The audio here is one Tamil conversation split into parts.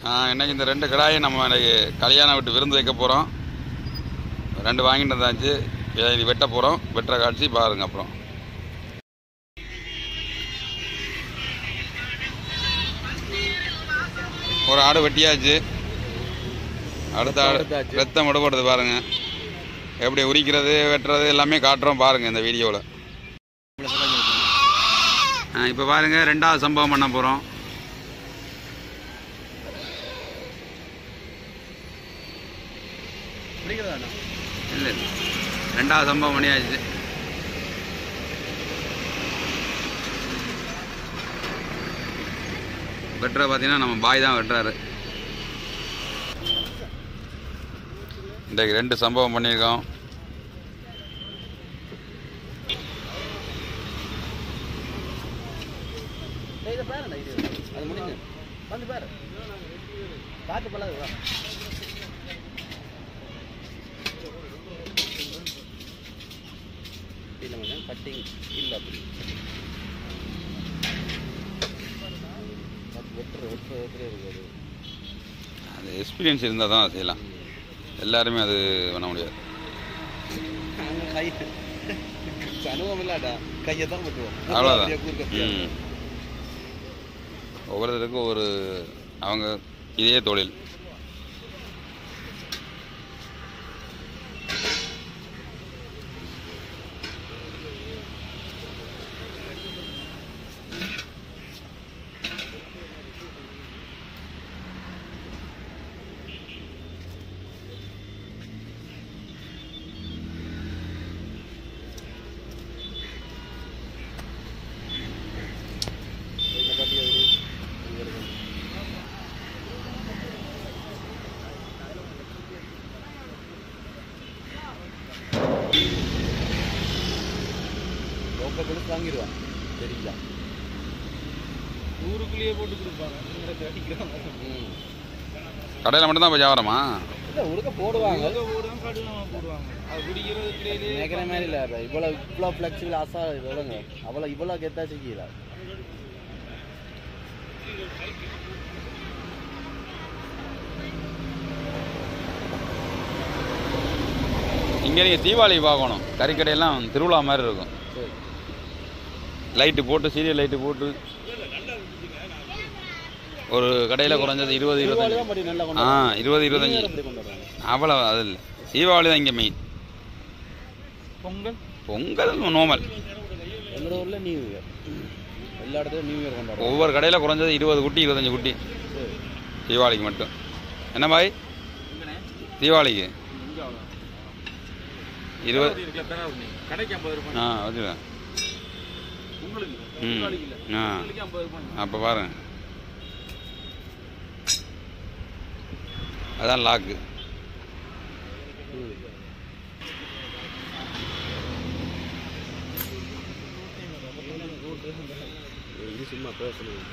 இன்னைக்கு இந்த ரெண்டு கடாயை நம்ம இன்னைக்கு கல்யாணம் விட்டு விருந்து வைக்க போகிறோம் ரெண்டு வாங்கிட்டு வந்தாச்சு இதை இது வெட்ட போகிறோம் வெட்டுற காட்சி பாருங்க அப்புறம் ஒரு ஆடு வெட்டியாச்சு அடுத்த ஆடு எடுத்தாச்சு. ரத்தம் விடுபடுது பாருங்க எப்படி உரிக்கிறது வெட்டுறது எல்லாமே காட்டுறோம் பாருங்க இந்த வீடியோவில் இப்போ பாருங்க ரெண்டாவது சம்பவம் பண்ண போகிறோம் பிடிக்கிறதா இல்லை இல்லை ரெண்டாவது சம்பவம் பண்ணியாச்சு வெட்டுற பார்த்தீங்கன்னா நம்ம பாய் தான் வெட்டுறாரு இன்றைக்கு ரெண்டு சம்பவம் பண்ணியிருக்கோம் இதை பாருண்ணா இது அது முடிஞ்சு வந்து பாரு காட்டு பழகு வா இல்லை மச்சான் கட்டிங் இல்லை அப்படி வெட்டுற வெட்டுற வெட்டுற இருக்காது அது எக்ஸ்பீரியன்ஸ் இருந்தால் தான் செய்யலாம் எல்லாருமே அது பண்ண முடியாது கை அனுபவம் இல்லாடா கையை தான் வெட்டுவோம் அவ்வளோதான் அப்படியே கூர்க்க ம் ஒவ்வொருத்தருக்கும் ஒரு அவங்க இதே தொழில் இந்த கட்டி அது இங்கே இருக்கும் லோக்கல் கொடுத்து வாங்கிடுவான் சரிங்களா ஊருக்குள்ளேயே போட்டு கொடுப்பாங்க அடிக்கிறாங்க ம் கடையில் மட்டும்தான் போய் வியாபாரமா இல்லை உடுக்க போடுவாங்க போடுவாங்க கடுலாம போடுவாங்க அது குடிக்கிறதுக்குள்ளேயே நினைக்கிற மாதிரி இல்லை இவ்வளோ இவ்வளோ ஃப்ளெக்சிபிள் ஆசா இதோடங்க அவ்வளோ இவ்வளோ கெத்தா செய்யல இங்கே நீங்கள் தீபாவளி பார்க்கணும் கறிக்கடையெல்லாம் திருவிழா மாதிரி இருக்கும் சரி லைட்டு போட்டு சீரியல் லைட்டு போட்டு ஒரு கடையில் குறைஞ்சது இருபது தீபாவளி இருபத்தஞ்சு தான் படி நல்லா கொண்டு ஆ வருவாங்க. இருபது New Year இருபத்தஞ்சு எப்படி கொண்டு வருவாங்க அவ்வளோ அது இல்லை தீபாவளி தான் இங்கே மெயின் பொங்கல் பொங்கல் நார்மல் எங்களோட ஊரில் நியூ இயர் எல்லா இடத்துலையும் நியூ இயர் கொண்டாடுவோம் ஒவ்வொரு கடையில் குறைஞ்சது இருபது குட்டி இருபத்தஞ்சு குட்டி சரி தீபாவளிக்கு மட்டும் என்ன பாய் தீபாவளிக்கு இருபது கடைக்கு ஐம்பது ரூபாய் ஆ வச்சுருக்கேன் உங்களுக்கு ம் தீபாவளிக்கு இல்ல ஆ உங்களுக்கு ஐம்பது ரூபாய் அப்போ பாருங்க அதான் லாக்கு ம் இது சும்மா பேசணும்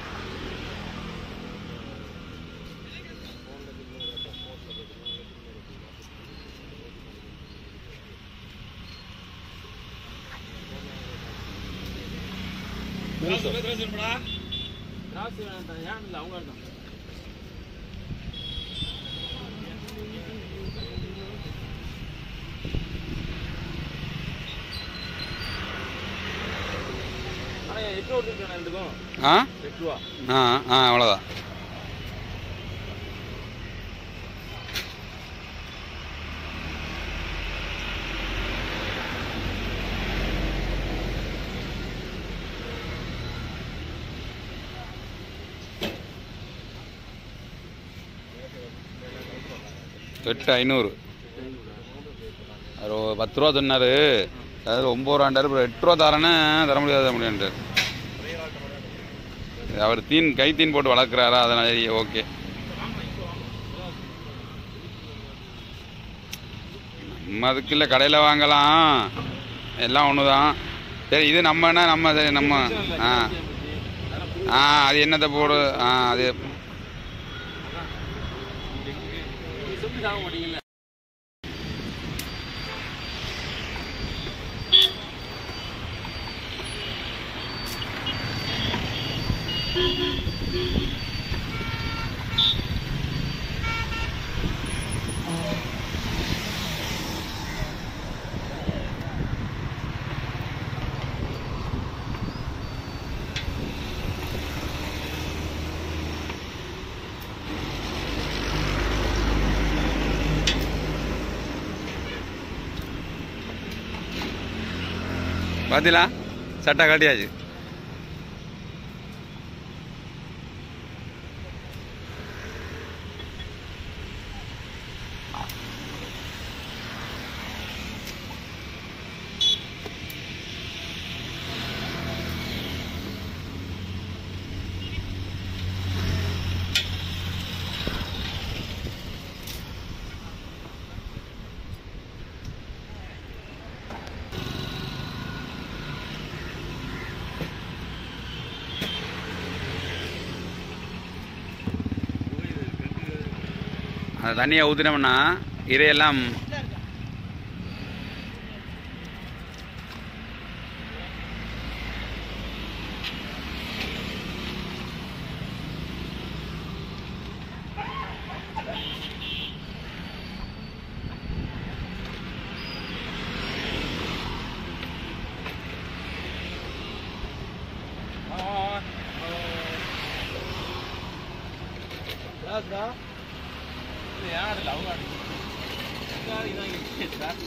காசு வேண்டாம் ஏன் இல்லை அவங்க தான் ஆனால் எட்டு ரூபா கொடுத்துருக்கேன் ரெண்டுக்கும் ஆ எட்டு ரூபா ஆ ஆ அவ்வளோதான் எட்டு ஐநூறு அவர் ஒரு பத்து ரூபா சொன்னார் அதாவது ஒம்பது ரூபாண்டாரு அப்புறம் எட்டு ரூபா தரேன்னு தர முடியாது முடியான்ட்டு அவர் தீன் கை தீன் போட்டு வளர்க்குறாரா அதனால சரி ஓகே நம்ம அதுக்கு இல்லை கடையில் வாங்கலாம் எல்லாம் ஒன்று தான் சரி இது நம்மனா நம்ம சரி நம்ம ஆ ஆ அது என்னத்தை போடு ஆ அது சொல்லி தாங்க மாட்டீங்கல்ல பார்த்தீங்களா சட்டை கட்டியாச்சு அந்த தண்ணியை ஊற்றினோம்னா இறையெல்லாம் ராஜ்டா யாரில்ல அவங்க இதான்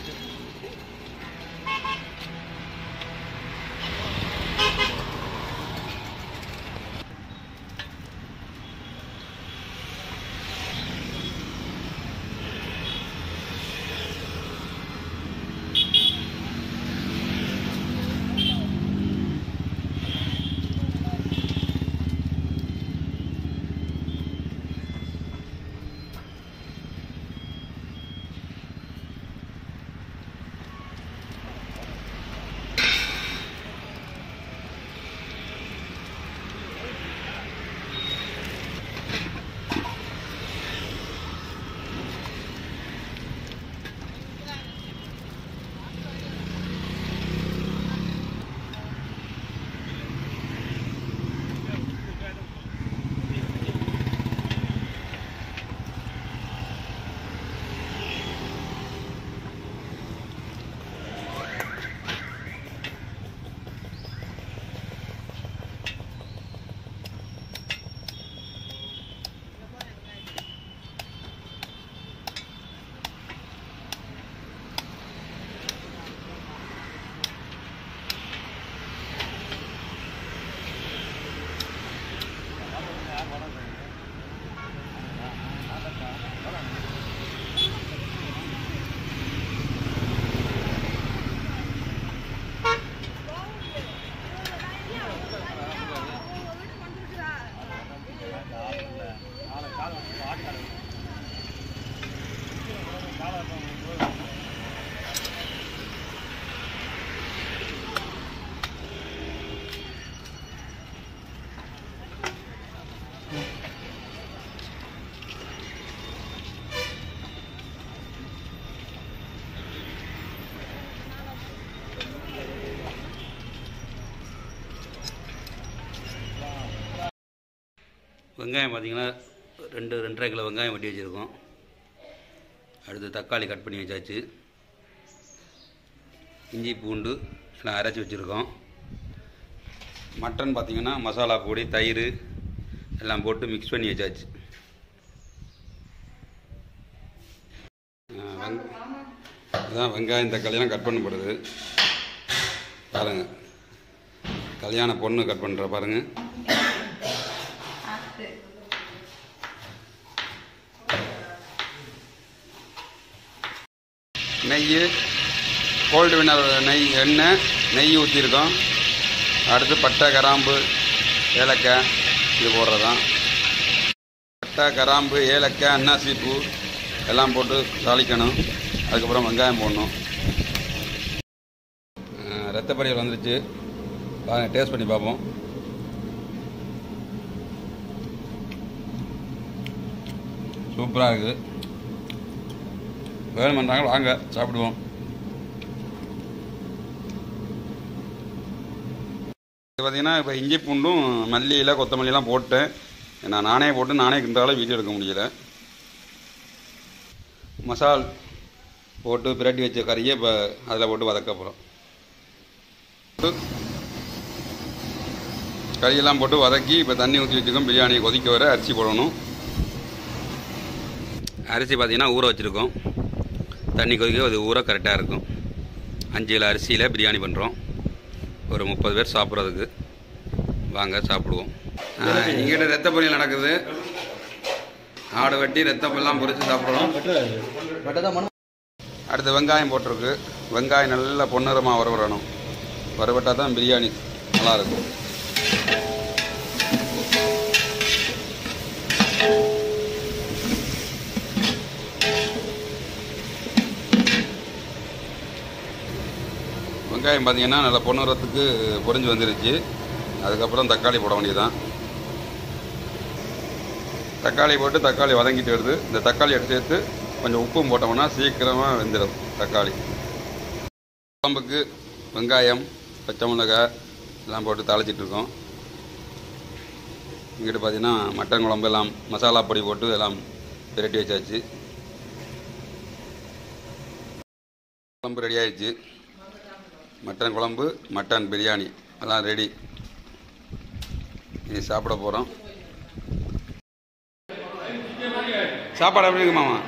வெங்காயம் பார்த்தீங்கன்னா ரெண்டு ரெண்டரை கிலோ வெங்காயம் வெட்டி வச்சுருக்கோம் அடுத்து தக்காளி கட் பண்ணி வச்சாச்சு இஞ்சி பூண்டு எல்லாம் அரைச்சி வச்சுருக்கோம் மட்டன் பார்த்தீங்கன்னா மசாலா பொடி தயிர் எல்லாம் போட்டு மிக்ஸ் பண்ணி வச்சாச்சு ஆ, வெங் அதான் வெங்காயம் தக்காளியெல்லாம் கட் பண்ணப்படுது பாருங்கள் கல்யாண பொண்ணு கட் பண்ணுற பாருங்கள் நெய் கோல்டு வினர் நெய் எண்ணெய் நெய் ஊற்றிருக்கோம் அடுத்து பட்டை கராம்பு ஏலக்காய் இது போடுறதான் பட்டை கராம்பு ஏலக்காய் அன்னாசி பூ எல்லாம் போட்டு தாளிக்கணும் அதுக்கப்புறம் வெங்காயம் போடணும் அஹ் ரத்தப்படியல் வந்துருச்சு பாருங்க டேஸ்ட் பண்ணி பார்ப்போம் சூப்பராக இருக்குது வேணும் பண்ணுறாங்க வாங்க சாப்பிடுவோம் இது பார்த்தீங்கன்னா இப்போ இஞ்சி பூண்டும் மல்லியில் கொத்தமல்லியெல்லாம் போட்டேன் நான் நானே போட்டு நானே கிண்டால வீடியோ எடுக்க முடியல மசால் போட்டு பிரட்டி வச்ச கறியை இப்போ அதில் போட்டு வதக்க போகிறோம் கறியெல்லாம் போட்டு வதக்கி இப்போ தண்ணி ஊற்றி வச்சுருக்கோம் பிரியாணியை கொதிக்க வர அரிசி போடணும் அரிசி பார்த்தீங்கன்னா ஊற வச்சுருக்கோம் தண்ணி கொதிக்க அது ஊற கரெக்டாக இருக்கும் அஞ்சு கிலோ அரிசியில் பிரியாணி பண்ணுறோம் ஒரு முப்பது பேர் சாப்பிட்றதுக்கு வாங்க சாப்பிடுவோம் இங்கிட்ட ரத்த பொரியல் நடக்குது ஆடு வெட்டி ரத்தம் எல்லாம் பொரிச்சு சாப்பிட்றோம் பட் தான் மனம் அடுத்து வெங்காயம் போட்டிருக்கு வெங்காயம் நல்லா பொன்னிறமாக வறுவரணும் வறுவட்டால் தான் பிரியாணி நல்லா இருக்கும் வெங்காயம் பார்த்தீங்கன்னா நல்லா பொன்னிறத்துக்கு பொரிஞ்சு வந்துருச்சு அதுக்கப்புறம் தக்காளி போட வேண்டியதுதான் தக்காளி போட்டு தக்காளி வதங்கிட்டு வருது இந்த தக்காளி எடுத்து சேர்த்து கொஞ்சம் உப்பும் போட்டோம்னா சீக்கிரமாக வெந்துடும் தக்காளி குழம்புக்கு வெங்காயம் பச்சை மிளகாய் எல்லாம் போட்டு தாளிச்சிட்டு இருக்கோம் இங்கிட்டு பார்த்தீங்கன்னா மட்டன் குழம்பு எல்லாம் மசாலா பொடி போட்டு எல்லாம் பிரட்டி வச்சாச்சு குழம்பு ரெடி ஆயிடுச்சு மட்டன் குழம்பு மட்டன் பிரியாணி எல்லாம் ரெடி இனி சாப்பிட போகிறோம் சாப்பாடு எப்படி இருக்கு மாமா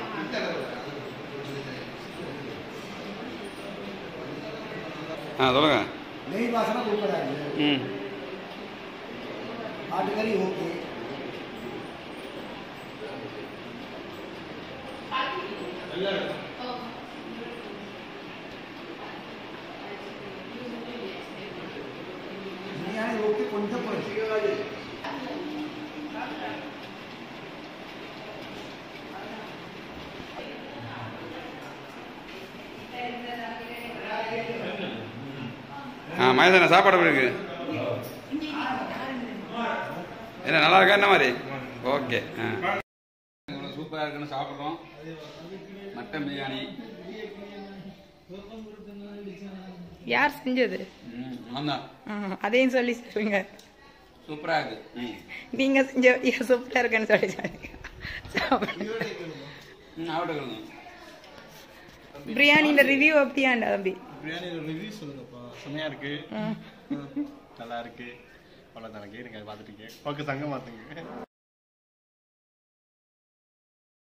ஆ சொல்லுங்க நெய் வாசனை சூப்பராக இருக்குது ம் ஆட்டுக்கறி ஓகே பிரியாணி ஓகே கொஞ்சம் போயிடுச்சு ஆ மகேசன சாப்பாடு எப்படி இருக்கு என்ன நல்லா இருக்கா என்ன மாதிரி ஓகே ஆ சூப்பராக இருக்குன்னு சாப்பிட்றோம் மட்டன் பிரியாணி யார் செஞ்சது ம் ஆமாம் ஆ, அதையும் சொல்லி சொல்லுங்க சூப்பராக இருக்கு ம் நீங்க செஞ்ச சூப்பரா இருக்குன்னு சொல்லி சொல்லுங்க சாப்பிடுங்க. ம் ஆகட்டும் பிரியாணியோட ரிவ்யூ அப்படியாண்டா தம்பி பிரியாணியோட ரிவ்யூ சொல்லுங்கப்பா செம்மையா இருக்கு ம். நல்லா இருக்கு அவ்வளோதான் எனக்கு பார்த்துட்டு இருக்கேன் ஓகே தங்க மாத்துங்க